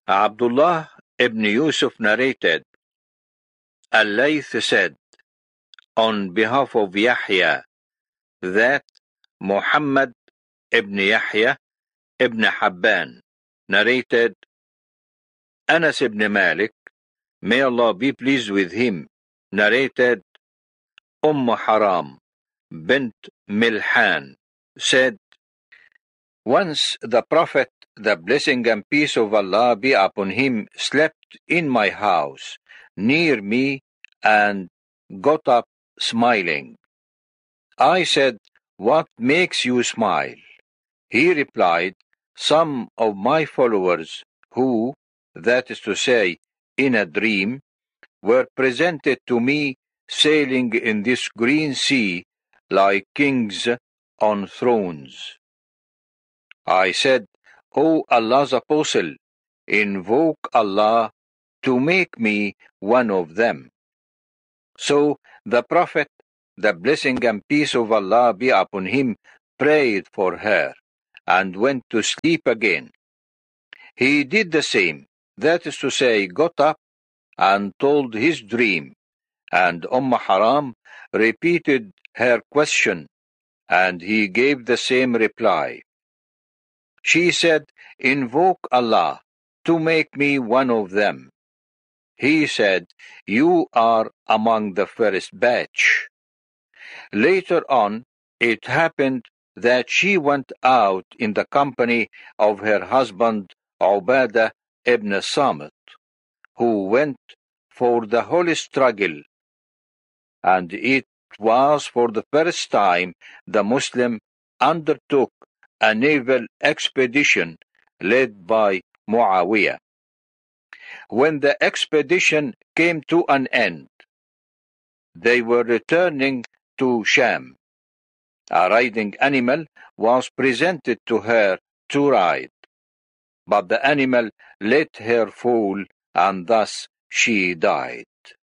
Abdullah ibn Yusuf narrated, Al-Layth said, on behalf of Yahya, that Muhammad ibn Yahya ibn Habban narrated, Anas ibn Malik, may Allah be pleased with him, narrated, Umm Haram bint Milhan said, Once the Prophet, the blessing and peace of Allah be upon him, slept in my house near me and got up smiling. I said, What makes you smile? He replied, Some of my followers who, that is to say, in a dream, were presented to me sailing in this green sea like kings on thrones. I said, O Allah's Apostle, invoke Allah to make me one of them. So the Prophet, the blessing and peace of Allah be upon him, prayed for her and went to sleep again. He did the same, that is to say, got up and told his dream, and Umm Haram repeated her question, and he gave the same reply. She said, Invoke Allah to make me one of them. He said, You are among the first batch. Later on, it happened that she went out in the company of her husband Ubadah ibn Samit, who went for the holy struggle, and it was for the first time the Muslim undertook a naval expedition led by Muawiyah. When the expedition came to an end, they were returning to Sham. A riding animal was presented to her to ride, but the animal let her fall and thus she died.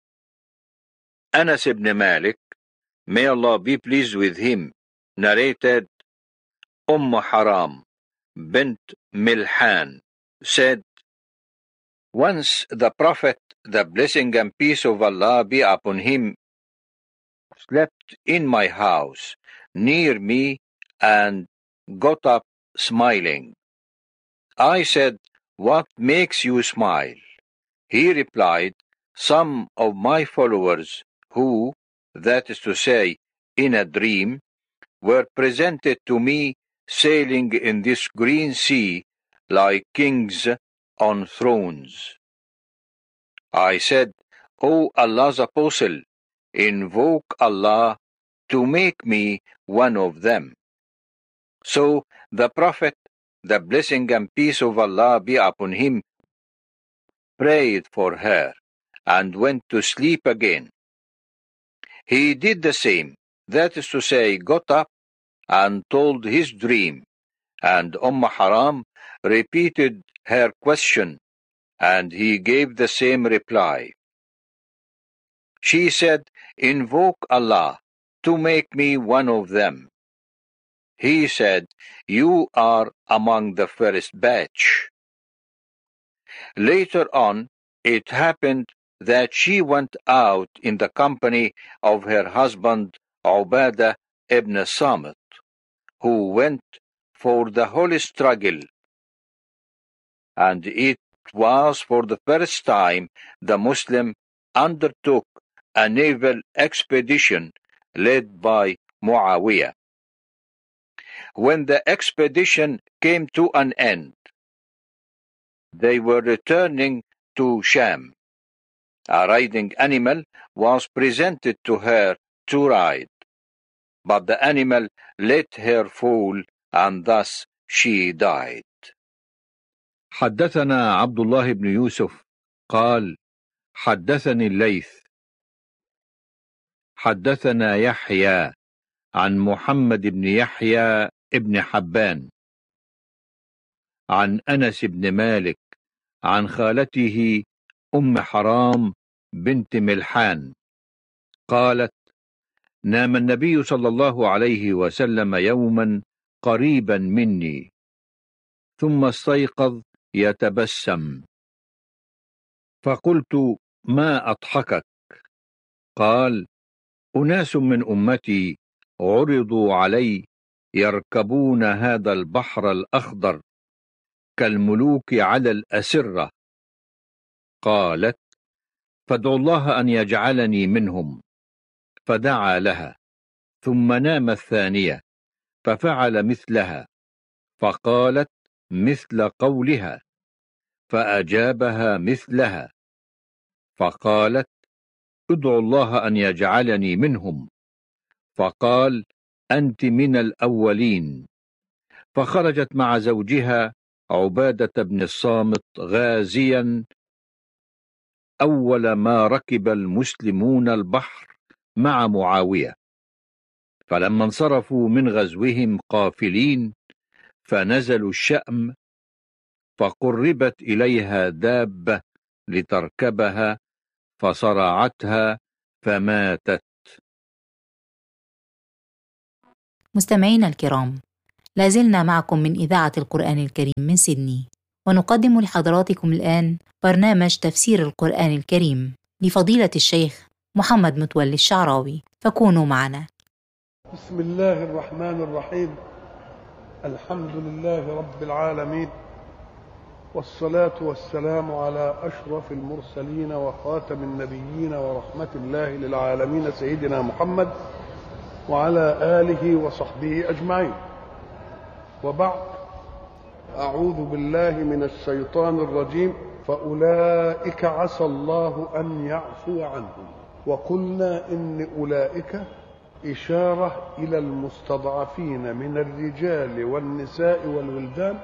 Anas ibn Malik, may Allah be pleased with him, narrated Umm Haram bint Milhan said, Once the Prophet, the blessing and peace of Allah be upon him, slept in my house near me and got up smiling. I said, What makes you smile? He replied, Some of my followers who, that is to say, in a dream, were presented to me sailing in this green sea like kings on thrones. I said, O Allah's Apostle, invoke Allah to make me one of them. So the Prophet, the blessing and peace of Allah be upon him, prayed for her and went to sleep again. He did the same, that is to say, got up and told his dream, and Umm Haram repeated her question, and he gave the same reply. She said, Invoke Allah to make me one of them. He said, You are among the first batch. Later on, it happened that she went out in the company of her husband Ubadah ibn Samit who went for the holy struggle. And it was for the first time the Muslim undertook a naval expedition led by Muawiyah. When the expedition came to an end, they were returning to Sham. A riding animal was presented to her to ride but the animal let her fall and thus she died. حدثنا عبد الله بن يوسف قال حدثني الليث حدثنا يحيى عن محمد بن يحيى بن حبان عن انس بن مالك عن خالته ام حرام بنت ملحان قالت نام النبي صلى الله عليه وسلم يوما قريبا مني ثم استيقظ يتبسم فقلت ما أضحكك قال أناس من أمتي عرضوا علي يركبون هذا البحر الأخضر كالملوك على الأسرة قالت فادعوا الله أن يجعلني منهم فدعا لها ثم نام الثانية ففعل مثلها فقالت مثل قولها فأجابها مثلها فقالت ادعوا الله أن يجعلني منهم فقال أنت من الأولين فخرجت مع زوجها عبادة بن الصامت غازيا أول ما ركب المسلمون البحر مع معاوية فلما انصرفوا من غزوهم قافلين فنزلوا الشأم فقربت إليها دابة لتركبها فصرعتها فماتت مستمعينا الكرام لازلنا معكم من إذاعة القرآن الكريم من سيدني ونقدم لحضراتكم الآن برنامج تفسير القرآن الكريم لفضيلة الشيخ محمد متولي الشعراوي فكونوا معنا بسم الله الرحمن الرحيم الحمد لله رب العالمين والصلاة والسلام على أشرف المرسلين وخاتم النبيين ورحمة الله للعالمين سيدنا محمد وعلى آله وصحبه أجمعين وبعد أعوذ بالله من الشيطان الرجيم فأولئك عسى الله أن يعفو عنهم وقلنا إن أولئك إشارة إلى المستضعفين من الرجال والنساء والولدان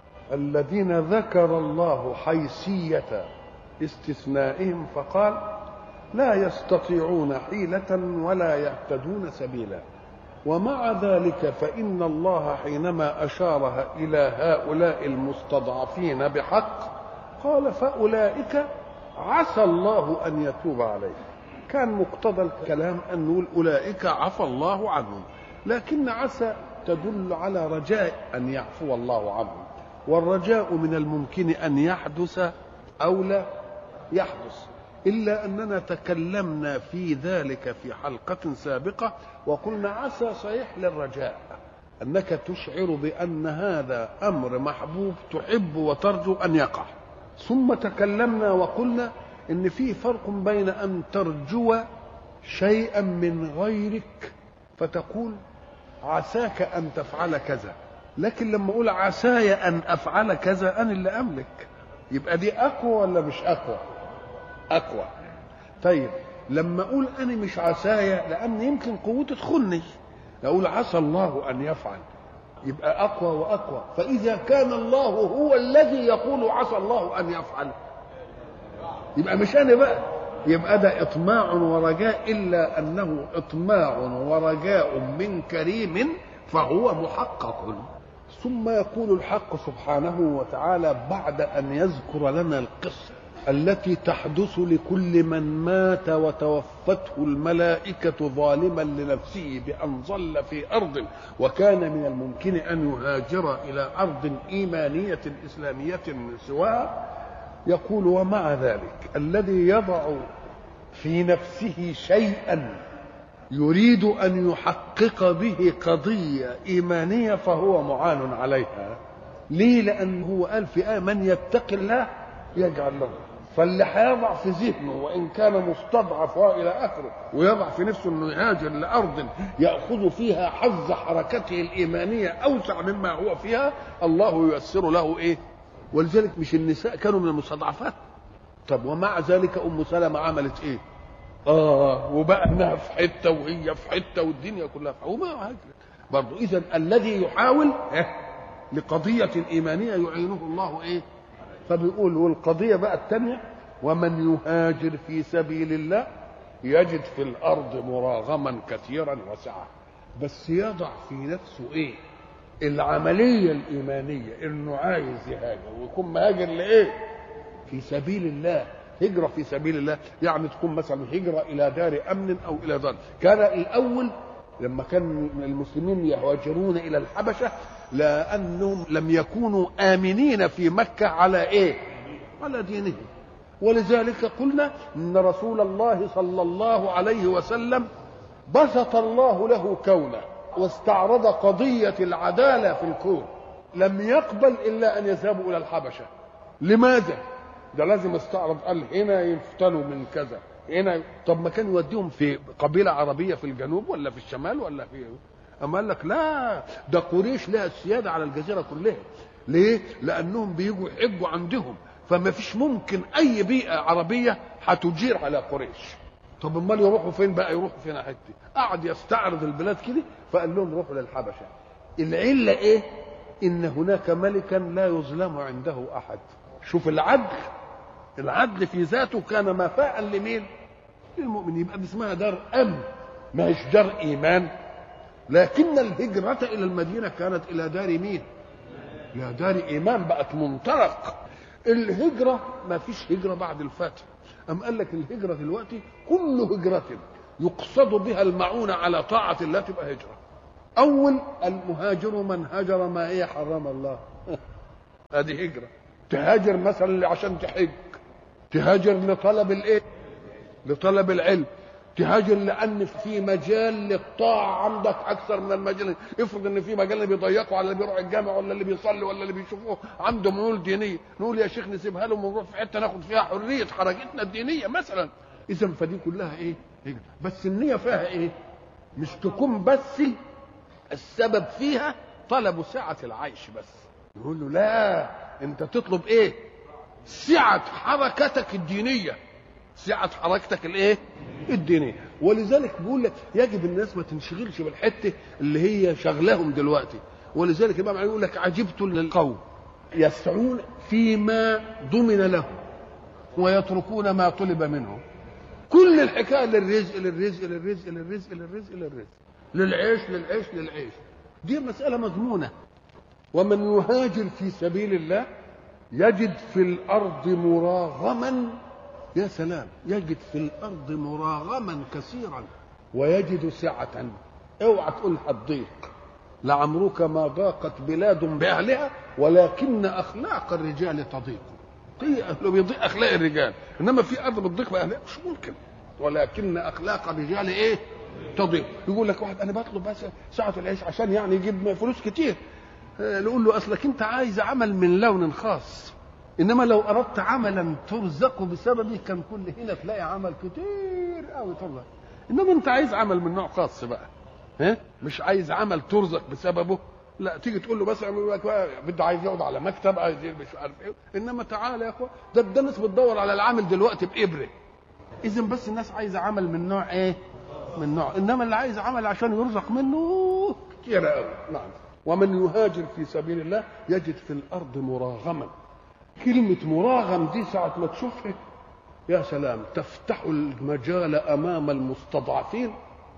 الذين ذكر الله حيثية استثنائهم فقال لا يستطيعون حيلة ولا يهتدون سبيلا ومع ذلك فإن الله حينما أشار إلى هؤلاء المستضعفين بحق قال فأولئك عسى الله أن يتوب عليهم كان مقتضى الكلام أن نقول أولئك عفى الله عنهم لكن عسى تدل على رجاء أن يعفو الله عنهم والرجاء من الممكن أن يحدث أو لا يحدث إلا أننا تكلمنا في ذلك في حلقة سابقة وقلنا عسى صحيح للرجاء أنك تشعر بأن هذا أمر محبوب تحب وترجو أن يقع ثم تكلمنا وقلنا إن في فرق بين أن ترجو شيئا من غيرك فتقول عساك أن تفعل كذا لكن لما أقول عساي أن أفعل كذا أنا اللي أملك يبقى دي أقوى ولا مش أقوى أقوى طيب لما أقول أنا مش عسايا لأن يمكن قوتي تخني أقول عسى الله أن يفعل يبقى أقوى وأقوى فإذا كان الله هو الذي يقول عسى الله أن يفعل يبقى مش أنا بقى يبقى ده إطماع ورجاء إلا أنه إطماع ورجاء من كريم فهو محقق ثم يقول الحق سبحانه وتعالى بعد أن يذكر لنا القصة التي تحدث لكل من مات وتوفته الملائكة ظالما لنفسه بأن ظل في أرض وكان من الممكن أن يهاجر إلى أرض إيمانية إسلامية سواها يقول ومع ذلك الذي يضع في نفسه شيئا يريد أن يحقق به قضية إيمانية فهو معان عليها ليه لأنه هو قال في آية من يتق الله يجعل له فاللي هيضع في ذهنه وان كان مستضعف والى اخره ويضع في نفسه انه يهاجر لارض ياخذ فيها حظ حركته الايمانيه اوسع مما هو فيها الله ييسر له ايه؟ ولذلك مش النساء كانوا من المستضعفات طب ومع ذلك ام سلمه عملت ايه؟ اه وبقى انها في حته وهي في حته والدنيا كلها في وما هاجرت برضه اذا الذي يحاول إيه؟ لقضيه ايمانيه يعينه الله ايه؟ فبيقول والقضيه بقى الثانيه ومن يهاجر في سبيل الله يجد في الارض مراغما كثيرا وسعه بس يضع في نفسه ايه العمليه الايمانيه انه عايز يهاجر ويكون مهاجر لايه في سبيل الله هجرة في سبيل الله يعني تكون مثلا هجرة إلى دار أمن أو إلى دار كان الأول لما كان المسلمين يهاجرون إلى الحبشة لأنهم لم يكونوا آمنين في مكة على إيه على دينهم ولذلك قلنا ان رسول الله صلى الله عليه وسلم بسط الله له كونه واستعرض قضيه العداله في الكون لم يقبل الا ان يذهبوا الى الحبشه لماذا ده لازم استعرض قال هنا يفتنوا من كذا هنا طب ما كان يوديهم في قبيله عربيه في الجنوب ولا في الشمال ولا في اما قال لك لا ده قريش لها السياده على الجزيره كلها ليه لانهم بيجوا يحجوا عندهم فما فيش ممكن اي بيئه عربيه هتجير على قريش طب امال يروحوا فين بقى يروحوا فين حته قعد يستعرض البلاد كده فقال لهم روحوا للحبشه العله ايه ان هناك ملكا لا يظلم عنده احد شوف العدل العدل في ذاته كان مفاء لمين للمؤمن يبقى دي اسمها دار امن ما هيش دار ايمان لكن الهجرة إلى المدينة كانت إلى دار مين؟ إلى دار إيمان بقت منطلق الهجرة ما فيش هجرة بعد الفتح أم قال لك الهجرة دلوقتي كل هجرة يقصد بها المعونة على طاعة الله تبقى هجرة أول المهاجر من هجر ما إيه حرم الله هذه هجرة تهاجر مثلا عشان تحج تهاجر لطلب الايه لطلب العلم تهاجر لان في مجال للطاعه عندك اكثر من المجال افرض ان في مجال اللي بيضيقوا على اللي بيروح الجامع ولا اللي بيصلي ولا اللي بيشوفوه عنده ميول دينيه نقول يا شيخ نسيبها لهم ونروح في حته ناخد فيها حريه حركتنا الدينيه مثلا اذا فدي كلها ايه هجرة. بس النيه فيها ايه مش تكون بس السبب فيها طلب سعه العيش بس نقول له لا انت تطلب ايه سعه حركتك الدينيه سعه حركتك الايه الدينيه ولذلك بيقول لك يجب الناس ما تنشغلش بالحته اللي هي شغلهم دلوقتي ولذلك الامام علي يقول لك عجبت للقوم يسعون فيما ضمن لهم ويتركون ما طلب منهم كل الحكايه للرزق للرزق للرزق للرزق للرزق للرزق للعيش للعيش للعيش دي مساله مضمونه ومن يهاجر في سبيل الله يجد في الارض مراغما يا سلام يجد في الارض مراغما كثيرا ويجد سعه اوعى تقول هتضيق لعمرك ما ضاقت بلاد باهلها ولكن اخلاق الرجال تضيق لو بيضيق اخلاق الرجال انما في ارض بتضيق باهلها مش ممكن ولكن اخلاق الرجال ايه تضيق يقول لك واحد انا بطلب بس ساعه العيش عشان يعني يجيب فلوس كتير نقول له اصلك انت عايز عمل من لون خاص انما لو اردت عملا ترزق بسببه كان كل هنا تلاقي عمل كتير قوي ترزق انما انت عايز عمل من نوع خاص بقى ها مش عايز عمل ترزق بسببه لا تيجي تقول له بس بده عايز يقعد على مكتب عايز مش عارف ايه انما تعالى يا اخوان ده ده الناس بتدور على العامل دلوقتي بابره اذا بس الناس عايزه عمل من نوع ايه من نوع انما اللي عايز عمل عشان يرزق منه كتير قوي نعم ومن يهاجر في سبيل الله يجد في الارض مراغما كلمة مراغم دي ساعة ما تشوفها يا سلام تفتح المجال أمام المستضعفين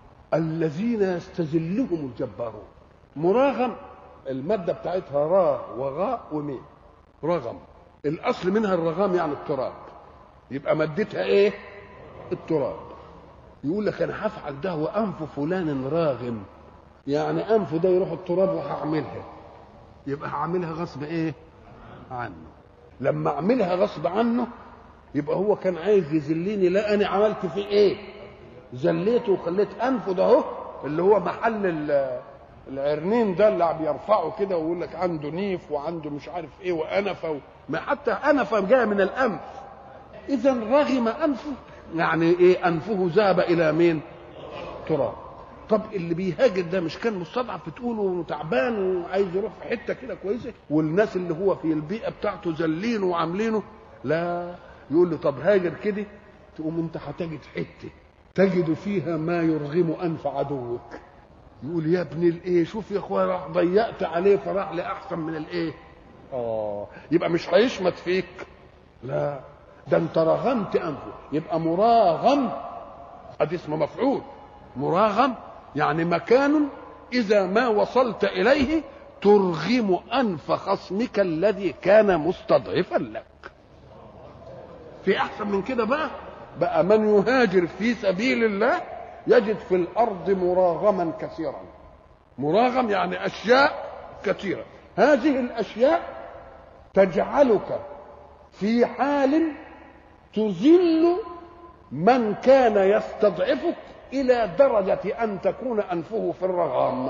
الذين يستذلهم الجبارون مراغم المادة بتاعتها را وغاء وميم رغم الأصل منها الرغام يعني التراب يبقى مادتها إيه؟ التراب يقول لك أنا هفعل ده وأنف فلان راغم يعني أنفه ده يروح التراب وهعملها يبقى هعملها غصب إيه؟ عنه لما اعملها غصب عنه يبقى هو كان عايز يذلني لا انا عملت فيه ايه ذليته وخليت انفه ده اهو اللي هو محل العرنين ده اللي بيرفعه كده ويقول لك عنده نيف وعنده مش عارف ايه وانفه ما حتى انفه جايه من الانف اذا رغم انفه يعني ايه انفه ذهب الى مين تراب طب اللي بيهاجر ده مش كان مستضعف بتقوله تعبان وعايز يروح في حته كده كويسه والناس اللي هو في البيئه بتاعته ذلينه وعاملينه لا يقول له طب هاجر كده تقوم انت هتجد حته تجد فيها ما يرغم انف عدوك يقول يا ابن الايه شوف يا اخويا راح ضيقت عليه فراح لاحسن من الايه اه يبقى مش هيشمت فيك لا ده انت رغمت انفه يبقى مراغم ادي اسمه مفعول مراغم يعني مكان إذا ما وصلت إليه ترغم أنف خصمك الذي كان مستضعفا لك في أحسن من كده بقى بقى من يهاجر في سبيل الله يجد في الأرض مراغما كثيرا مراغم يعني أشياء كثيرة هذه الأشياء تجعلك في حال تذل من كان يستضعفك الى درجه ان تكون انفه في الرغام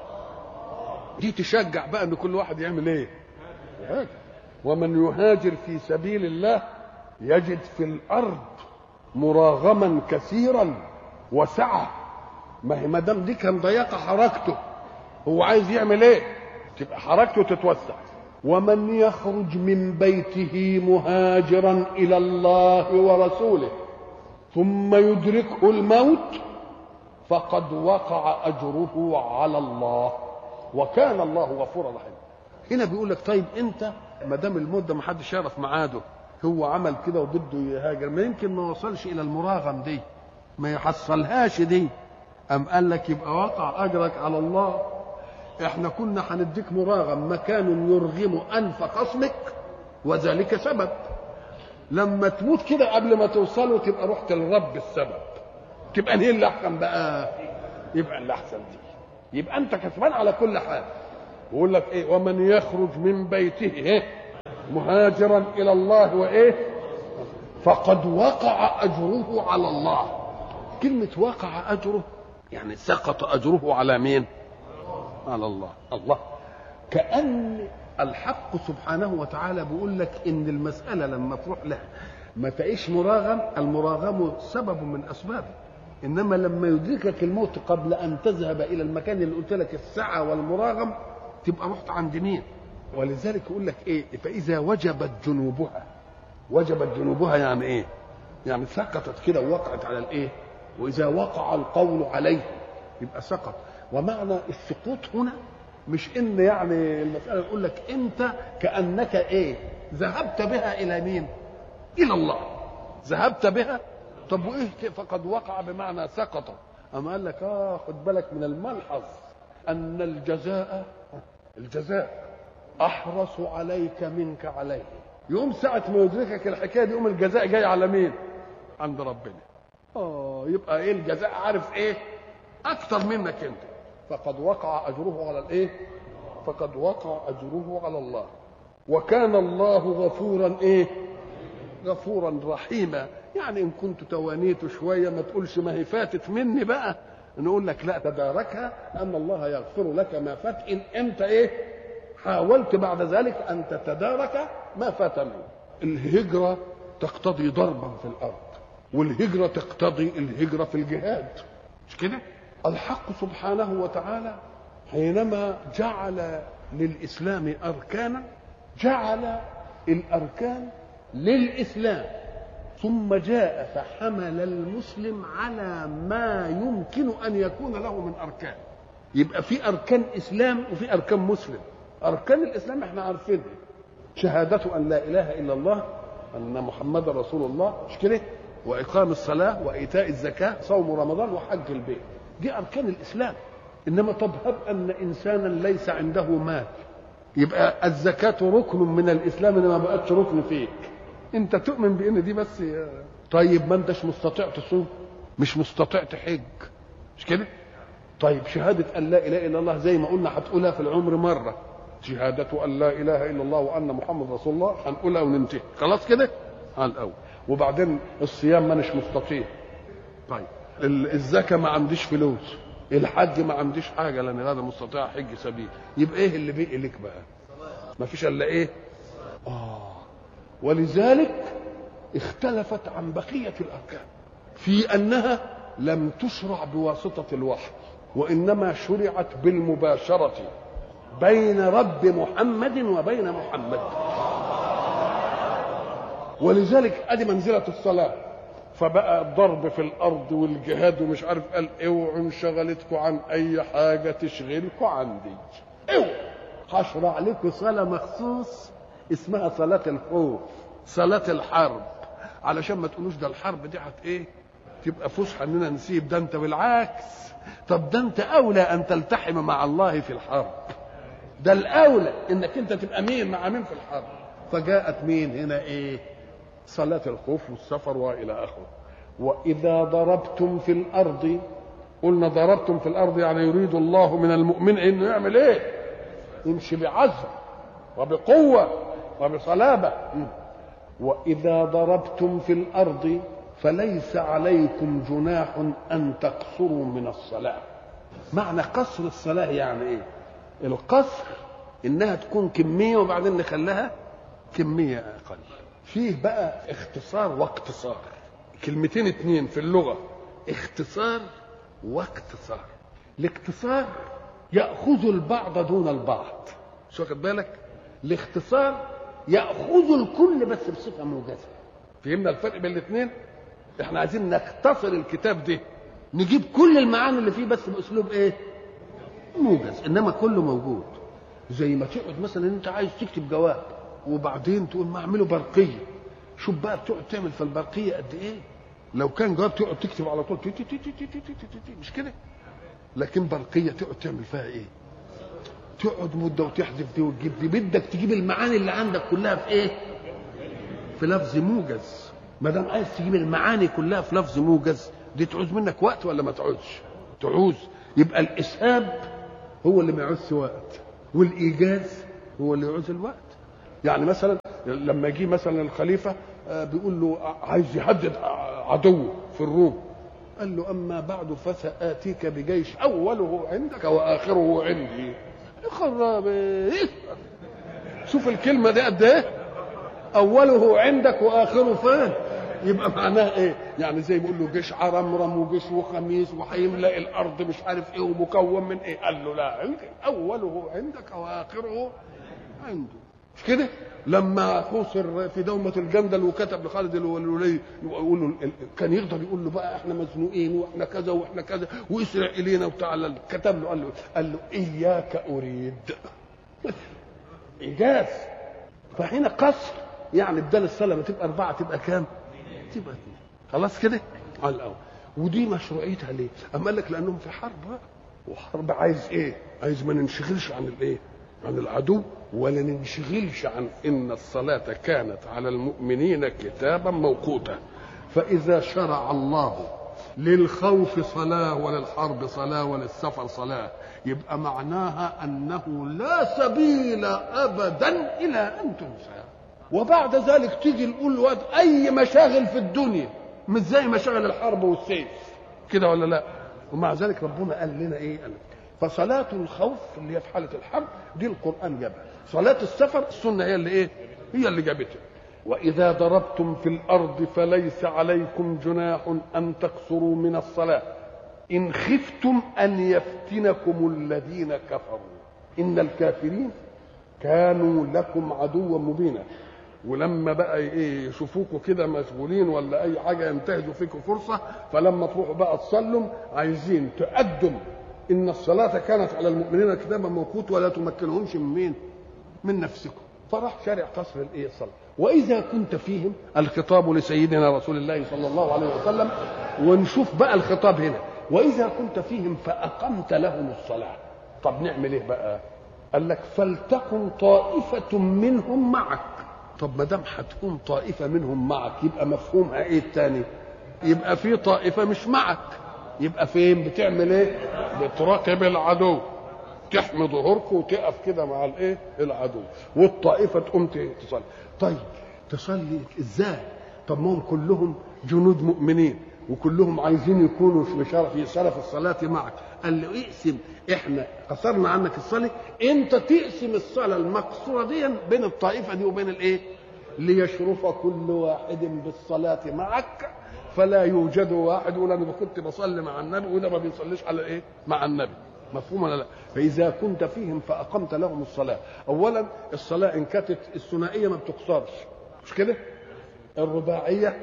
دي تشجع بقى ان كل واحد يعمل ايه يهاجر. ومن يهاجر في سبيل الله يجد في الارض مراغما كثيرا وسعه ما هي ما دام دي كان ضيقه حركته هو عايز يعمل ايه تبقى حركته تتوسع ومن يخرج من بيته مهاجرا الى الله ورسوله ثم يدركه الموت فقد وقع اجره على الله وكان الله غفورا رحيما هنا بيقول لك طيب انت ما دام الموت ده ما حدش يعرف ميعاده هو عمل كده وبده يهاجر ما يمكن ما وصلش الى المراغم دي ما يحصلهاش دي ام قال لك يبقى وقع اجرك على الله احنا كنا هنديك مراغم مكان يرغم انف خصمك وذلك سبب لما تموت كده قبل ما توصله تبقى رحت للرب السبب تبقى هي اللي احسن بقى يبقى اللي احسن دي يبقى انت كسبان على كل حال يقول لك ايه ومن يخرج من بيته ايه مهاجرا الى الله وايه فقد وقع اجره على الله كلمه وقع اجره يعني سقط اجره على مين على الله الله كأن الحق سبحانه وتعالى بيقول لك ان المسألة لما تروح لها ما تعيش مراغم المراغم سبب من اسبابه انما لما يدركك الموت قبل ان تذهب الى المكان اللي قلت لك السعة والمراغم تبقى رحت عند مين ولذلك يقول لك ايه فاذا وجبت جنوبها وجبت جنوبها يعني ايه يعني سقطت كده ووقعت على الايه واذا وقع القول عليه يبقى سقط ومعنى السقوط هنا مش ان يعني المساله يقول لك انت كانك ايه ذهبت بها الى مين الى الله ذهبت بها طب وايه فقد وقع بمعنى سقط اما قال لك اه خد بالك من الملحظ ان الجزاء الجزاء احرص عليك منك عليه يوم ساعة ما يدركك الحكاية دي يوم الجزاء جاي على مين؟ عند ربنا. اه يبقى ايه الجزاء عارف ايه؟ أكثر منك أنت. فقد وقع أجره على الايه؟ فقد وقع أجره على الله. وكان الله غفورا ايه؟ غفورا رحيما، يعني إن كنت توانيت شوية ما تقولش ما هي فاتت مني بقى. نقول لك لا تداركها أن الله يغفر لك ما فات إن أنت إيه؟ حاولت بعد ذلك ان تتدارك ما فات منه الهجره تقتضي ضربا في الارض والهجره تقتضي الهجره في الجهاد مش كده الحق سبحانه وتعالى حينما جعل للاسلام اركانا جعل الاركان للاسلام ثم جاء فحمل المسلم على ما يمكن ان يكون له من اركان يبقى في اركان اسلام وفي اركان مسلم أركان الإسلام إحنا عارفينها شهادة أن لا إله إلا الله أن محمد رسول الله مش كده وإقام الصلاة وإيتاء الزكاة صوم رمضان وحج البيت دي أركان الإسلام إنما طب هب أن إنسانا ليس عنده مال يبقى الزكاة ركن من الإسلام إنما ما بقتش ركن فيك أنت تؤمن بأن دي بس طيب ما أنتش مستطيع تصوم مش مستطيع تحج مش كده طيب شهادة أن لا إله إلا الله زي ما قلنا هتقولها في العمر مرة شهادة أن لا إله إلا الله وأن محمد رسول الله هنقولها وننتهي خلاص كده على الأول وبعدين الصيام ما مش مستطيع طيب الزكاة ما عنديش فلوس الحج ما عنديش حاجة لأن هذا مستطيع حج سبيل يبقى إيه اللي بيقي لك بقى ما فيش إلا إيه آه ولذلك اختلفت عن بقية الأركان في أنها لم تشرع بواسطة الوحي وإنما شرعت بالمباشرة بين رب محمد وبين محمد ولذلك ادي منزله الصلاه فبقى الضرب في الارض والجهاد ومش عارف قال اوعوا انشغلتكم عن اي حاجه تشغلكم عندي اوعوا هشرع لكم صلاه مخصوص اسمها صلاه الخوف صلاه الحرب علشان ما تقولوش ده الحرب دي هت ايه تبقى فسحه اننا نسيب ده انت بالعكس طب ده انت اولى ان تلتحم مع الله في الحرب ده الاولى انك انت تبقى مين مع مين في الحرب فجاءت مين هنا ايه صلاة الخوف والسفر والى اخره واذا ضربتم في الارض قلنا ضربتم في الارض يعني يريد الله من المؤمن انه يعمل ايه يمشي بعزم وبقوة وبصلابة واذا ضربتم في الارض فليس عليكم جناح ان تقصروا من الصلاه معنى قصر الصلاه يعني ايه القصر انها تكون كميه وبعدين نخليها كميه اقل فيه بقى اختصار واقتصار كلمتين اتنين في اللغه اختصار واقتصار الاختصار ياخذ البعض دون البعض مش واخد بالك الاختصار ياخذ الكل بس بصفه موجزه فهمنا الفرق بين الاثنين احنا عايزين نختصر الكتاب ده نجيب كل المعاني اللي فيه بس باسلوب ايه موجز انما كله موجود زي ما تقعد مثلا انت عايز تكتب جواب وبعدين تقول ما اعمله برقيه شوف بقى بتقعد تعمل في البرقيه قد ايه لو كان جواب تقعد تكتب على طول تي تي تي تي تي تي تي تي تي مش كده لكن برقيه تقعد تعمل فيها ايه تقعد مده وتحذف دي وتجيب دي بدك تجيب المعاني اللي عندك كلها في ايه في لفظ موجز ما دام عايز تجيب المعاني كلها في لفظ موجز دي تعوز منك وقت ولا ما تعوزش تعوز يبقى الاسهاب هو اللي ما يعوزش وقت والايجاز هو اللي يعوز الوقت يعني مثلا لما يجي مثلا الخليفه آه، بيقول له عايز يهدد عدوه في الروم قال له اما بعد فساتيك بجيش اوله عندك واخره عندي خراب إيه؟ شوف الكلمه دي قد ايه اوله عندك واخره فين يبقى معناها ايه يعني زي بيقول له جيش عرمرم وجيش وخميس وهيملا الارض مش عارف ايه ومكون من ايه قال له لا عندي اوله عندك واخره عنده مش كده لما خسر في دومة الجندل وكتب لخالد الولي يقول له كان يقدر يقول له بقى احنا مزنوقين واحنا كذا واحنا كذا واسرع الينا وتعالى كتب له قال له قال له اياك اريد ايجاز فهنا قصر يعني بدل الصلاه ما تبقى اربعه تبقى كام؟ تبقى اثنين خلاص كده؟ على الاول ودي مشروعيتها ليه؟ اما قال لك لانهم في حرب بقى وحرب عايز ايه؟ عايز ما ننشغلش عن الايه؟ عن العدو ولا ننشغلش عن ان الصلاه كانت على المؤمنين كتابا موقوتا فاذا شرع الله للخوف صلاه وللحرب صلاه وللسفر صلاه يبقى معناها انه لا سبيل ابدا الى ان تنسى وبعد ذلك تيجي نقول واد اي مشاغل في الدنيا مش زي مشاغل الحرب والسيف كده ولا لا ومع ذلك ربنا قال لنا ايه قال فصلاة الخوف اللي هي في حالة الحرب دي القرآن جابها صلاة السفر السنة هي اللي ايه هي اللي جابتها وإذا ضربتم في الأرض فليس عليكم جناح أن تقصروا من الصلاة إن خفتم أن يفتنكم الذين كفروا إن الكافرين كانوا لكم عدوا مبينا ولما بقى ايه يشوفوكوا كده مشغولين ولا اي حاجه ينتهزوا فيكم فرصه فلما تروحوا بقى تصلوا عايزين تقدم ان الصلاه كانت على المؤمنين كتابا موقوت ولا تمكنهمش من مين؟ من نفسكم فراح شارع قصر الايه الصلاه واذا كنت فيهم الخطاب لسيدنا رسول الله صلى الله عليه وسلم ونشوف بقى الخطاب هنا واذا كنت فيهم فاقمت لهم الصلاه طب نعمل ايه بقى؟ قال لك فلتكن طائفه منهم معك طب ما دام هتكون طائفه منهم معك يبقى مفهومها ايه الثاني؟ يبقى في طائفه مش معك يبقى فين بتعمل ايه بتراقب العدو تحمي ظهورك وتقف كده مع الايه العدو والطائفه تقوم تصلي طيب تصلي ازاي طب ما هم كلهم جنود مؤمنين وكلهم عايزين يكونوا في شرف في شرف الصلاه معك قال له اقسم احنا قصرنا عنك الصلاه انت تقسم الصلاه المقصوره دي بين الطائفه دي وبين الايه ليشرف كل واحد بالصلاه معك فلا يوجد واحد يقول انا كنت بصلي مع النبي وده ما بيصليش على ايه؟ مع النبي مفهوم ولا لا؟ فاذا كنت فيهم فاقمت لهم الصلاه، اولا الصلاه ان كانت الثنائيه ما بتقصرش مش كده؟ الرباعيه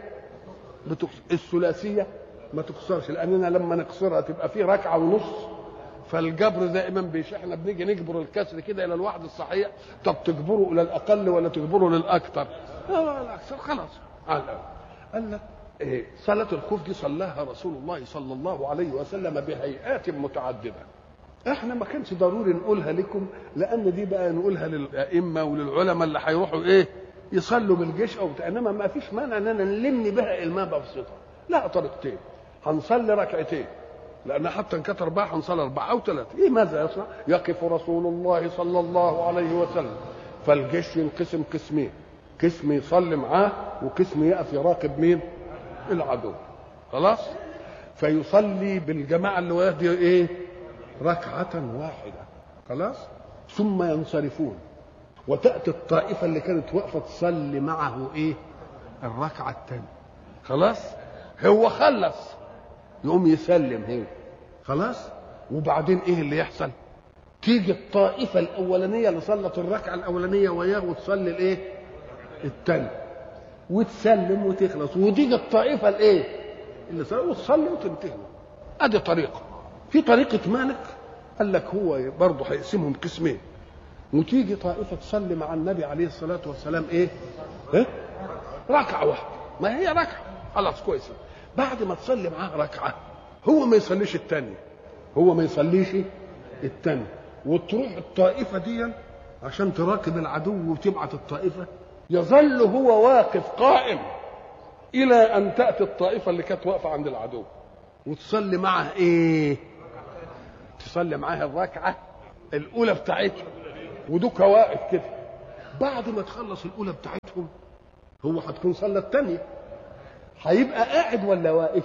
بتقصر الثلاثيه ما تقصرش لاننا لما نقصرها تبقى في ركعه ونص فالجبر دائما بيش احنا بنيجي نجبر الكسر كده الى الواحد الصحيح طب تجبره الى الاقل ولا تجبره للاكثر؟ لا الاكثر خلاص على الاول قال لك إيه صلاة الخوف دي صلاها رسول الله صلى الله عليه وسلم بهيئات متعددة احنا ما كانش ضروري نقولها لكم لان دي بقى نقولها للائمه وللعلماء اللي هيروحوا ايه يصلوا بالجيش او بتاع انما ما فيش مانع اننا نلم بها الماء بسيطه لا طريقتين هنصلي ركعتين لان حتى ان كانت اربعه هنصلي اربعه او ثلاثه ايه ماذا يصنع؟ يقف رسول الله صلى الله عليه وسلم فالجيش ينقسم قسمين قسم يصلي معاه وقسم يقف يراقب مين العدو خلاص فيصلي بالجماعة اللي وياه دي ايه ركعة واحدة خلاص ثم ينصرفون وتأتي الطائفة اللي كانت واقفة تصلي معه ايه الركعة الثانية خلاص هو خلص يقوم يسلم هو خلاص وبعدين ايه اللي يحصل تيجي الطائفة الأولانية اللي صلت الركعة الأولانية وياه وتصلي الإيه؟ التانية وتسلم وتخلص وتيجي الطائفة الإيه؟ اللي صلت وتصلي وتنتهي أدي طريقة في طريقة مالك قال لك هو برضه هيقسمهم قسمين وتيجي طائفة تصلي مع النبي عليه الصلاة والسلام إيه؟ إيه؟ ركعة واحدة ما هي ركعة خلاص كويس بعد ما تصلي معاه ركعة هو ما يصليش الثانية هو ما يصليش الثانية وتروح الطائفة دي عشان تراقب العدو وتبعت الطائفة يظل هو واقف قائم إلى أن تأتي الطائفة اللي كانت واقفة عند العدو وتصلي معها إيه؟ تصلي معاها الركعة الأولى بتاعتها ودوك واقف كده بعد ما تخلص الأولى بتاعتهم هو هتكون صلى الثانية هيبقى قاعد ولا واقف؟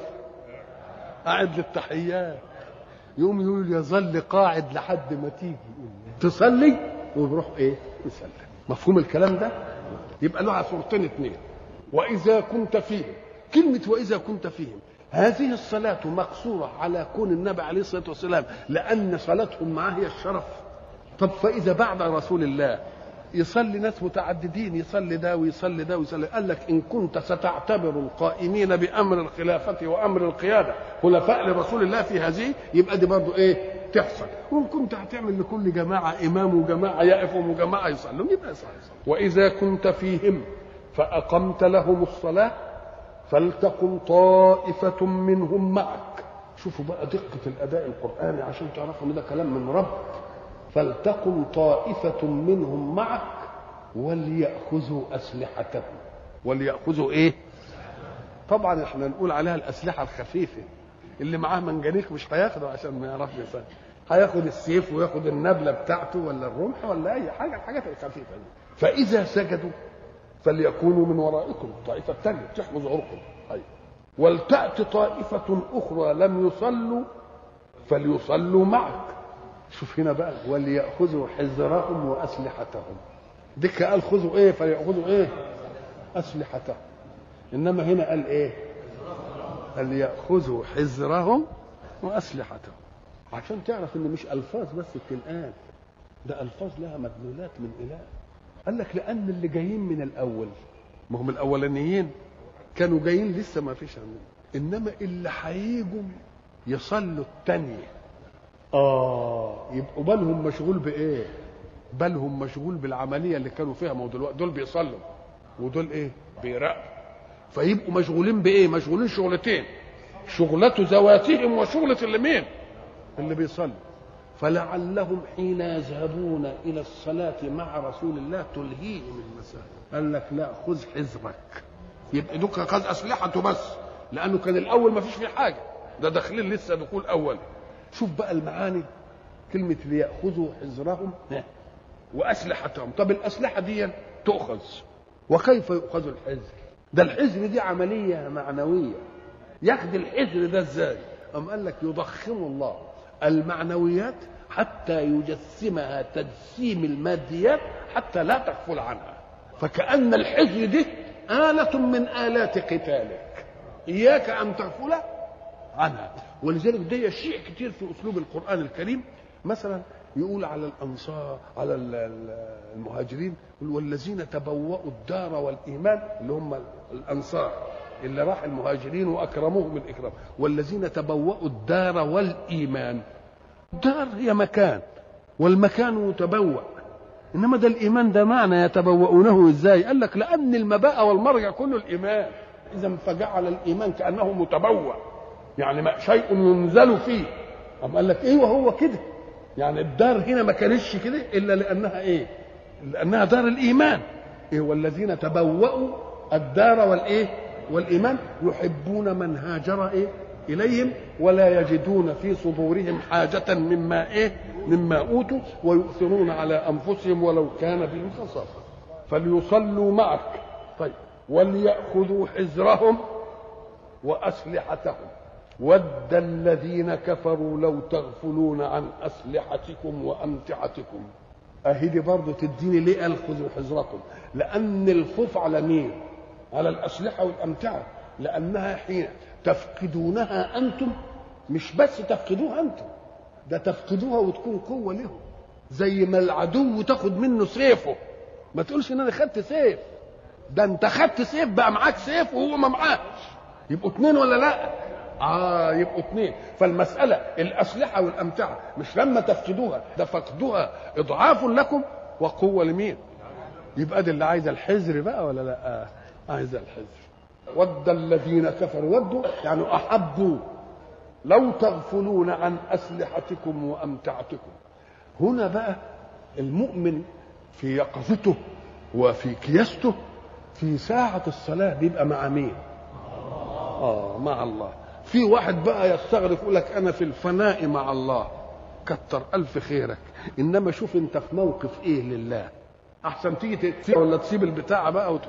قاعد للتحيات يقوم يقول يظل قاعد لحد ما تيجي تصلي ويروح ايه يسلم مفهوم الكلام ده يبقى لها صورتين اثنين واذا كنت فيهم كلمه واذا كنت فيهم هذه الصلاة مقصورة على كون النبي عليه الصلاة والسلام لأن صلاتهم معاه هي الشرف طب فإذا بعد رسول الله يصلي ناس متعددين يصلي ده ويصلي ده ويصلي قال لك ان كنت ستعتبر القائمين بامر الخلافه وامر القياده خلفاء لرسول الله في هذه يبقى دي برضه ايه تحصل وان كنت هتعمل لكل جماعه امام وجماعه يقفوا وجماعه يصلوا يبقى يصلي واذا كنت فيهم فاقمت لهم الصلاه فلتكن طائفه منهم معك شوفوا بقى دقه الاداء القراني عشان تعرفوا ان ده كلام من رب فلتكن طائفة منهم معك وليأخذوا أسلحتهم وليأخذوا إيه؟ طبعا احنا نقول عليها الأسلحة الخفيفة اللي معاه منجنيق مش هياخده عشان ما يعرفش يصلي هياخد السيف وياخد النبلة بتاعته ولا الرمح ولا أي حاجة الحاجات الخفيفة دي فإذا سجدوا فليكونوا من ورائكم الطائفة الثانية تحفظ عرقهم أيوة. ولتأتي طائفة أخرى لم يصلوا فليصلوا معك شوف هنا بقى وليأخذوا حذرهم وأسلحتهم ديك قال خذوا ايه فليأخذوا ايه أسلحتهم إنما هنا قال ايه قال يأخذوا حذرهم وأسلحتهم عشان تعرف ان مش ألفاظ بس بتنقال ده ألفاظ لها مدلولات من إله قال لك لأن اللي جايين من الأول ما هم الأولانيين كانوا جايين لسه ما فيش عندهم إنما اللي هيجوا يصلوا التانية اه يبقوا بالهم مشغول بايه بالهم مشغول بالعمليه اللي كانوا فيها ما هو دلوقتي دول بيصلوا ودول ايه بيراقبوا فيبقوا مشغولين بايه مشغولين شغلتين شغلة ذواتهم وشغلة اللي مين اللي بيصلي فلعلهم حين يذهبون الى الصلاة مع رسول الله تلهيهم المساجد قال لك لا خذ حذرك يبقى دوك خذ اسلحته بس لانه كان الاول ما فيش فيه حاجه ده داخلين لسه دخول اول شوف بقى المعاني كلمة ليأخذوا حذرهم وأسلحتهم طب الأسلحة دي تؤخذ وكيف يؤخذ الحذر ده الحذر دي عملية معنوية ياخد الحذر ده ازاي أم قال لك يضخم الله المعنويات حتى يجسمها تجسيم الماديات حتى لا تغفل عنها فكأن الحذر دي آلة من آلات قتالك إياك أن تغفل عنها ولذلك ده شيء كتير في اسلوب القران الكريم مثلا يقول على الانصار على المهاجرين يقول والذين تبوأوا الدار والايمان اللي هم الانصار اللي راح المهاجرين واكرموهم الاكرام والذين تبوأوا الدار والايمان الدار هي مكان والمكان يتبوأ انما ده الايمان ده معنى يتبوؤونه ازاي قال لك لان المباء والمرجع كله الايمان اذا فجعل الايمان كانه متبوأ يعني ما شيء ينزل فيه أم قال لك ايه وهو كده يعني الدار هنا ما كانتش كده الا لانها ايه لانها دار الايمان ايه والذين تبوأوا الدار والايه والايمان يحبون من هاجر ايه اليهم ولا يجدون في صدورهم حاجة مما ايه مما اوتوا ويؤثرون على انفسهم ولو كان بهم خصاصة فليصلوا معك طيب وليأخذوا حذرهم وأسلحتهم ود الذين كفروا لو تغفلون عن أسلحتكم وأمتعتكم أهي دي برضه تديني ليه قال خذوا حذركم لأن الخوف على مين على الأسلحة والأمتعة لأنها حين تفقدونها أنتم مش بس تفقدوها أنتم ده تفقدوها وتكون قوة لهم زي ما العدو تاخد منه سيفه ما تقولش ان انا خدت سيف ده انت خدت سيف بقى معاك سيف وهو ما معاش يبقوا اتنين ولا لا اه يبقوا اتنين فالمسألة الأسلحة والأمتعة مش لما تفقدوها ده فقدوها إضعاف لكم وقوة لمين يبقى دي اللي عايزة الحذر بقى ولا لا آه. عايزة الحذر ود الذين كفروا ودوا يعني أحبوا لو تغفلون عن أسلحتكم وأمتعتكم هنا بقى المؤمن في يقظته وفي كياسته في ساعة الصلاة بيبقى مع مين؟ آه مع الله في واحد بقى يستغرق يقول لك أنا في الفناء مع الله كتر ألف خيرك إنما شوف أنت في موقف إيه لله أحسن تيجي تسيب ولا تسيب البتاع بقى وتقول